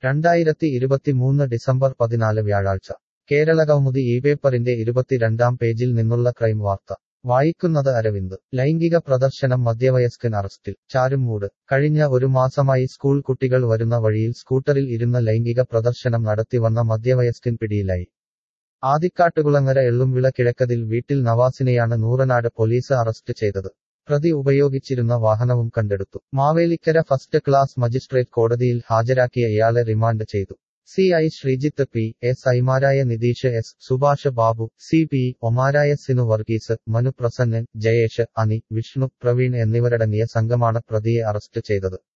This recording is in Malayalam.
രണ്ടായിരത്തി ഇരുപത്തിമൂന്ന് ഡിസംബർ പതിനാല് വ്യാഴാഴ്ച കേരളകൗമുദി ഈ പേപ്പറിന്റെ ഇരുപത്തിരണ്ടാം പേജിൽ നിന്നുള്ള ക്രൈം വാർത്ത വായിക്കുന്നത് അരവിന്ദ് ലൈംഗിക പ്രദർശനം മധ്യവയസ്കൻ അറസ്റ്റിൽ ചാരുമൂട് കഴിഞ്ഞ ഒരു മാസമായി സ്കൂൾ കുട്ടികൾ വരുന്ന വഴിയിൽ സ്കൂട്ടറിൽ ഇരുന്ന് ലൈംഗിക പ്രദർശനം നടത്തിവന്ന മധ്യവയസ്കൻ പിടിയിലായി ആദിക്കാട്ടുകുളങ്ങര എള്ളുംവിള കിഴക്കതിൽ വീട്ടിൽ നവാസിനെയാണ് നൂറനാട് പോലീസ് അറസ്റ്റ് ചെയ്തത് പ്രതി ഉപയോഗിച്ചിരുന്ന വാഹനവും കണ്ടെടുത്തു മാവേലിക്കര ഫസ്റ്റ് ക്ലാസ് മജിസ്ട്രേറ്റ് കോടതിയിൽ ഹാജരാക്കിയ ഇയാളെ റിമാൻഡ് ചെയ്തു C I Sreejith P S ഐമാരായ Nitheesh S Subhash Babu C P ഒമാരായ സിനു വർഗീസ് മനു പ്രസന്നൻ ജയേഷ് അനി വിഷ്ണു പ്രവീൺ എന്നിവരടങ്ങിയ സംഘമാണ് പ്രതിയെ അറസ്റ്റ് ചെയ്തത്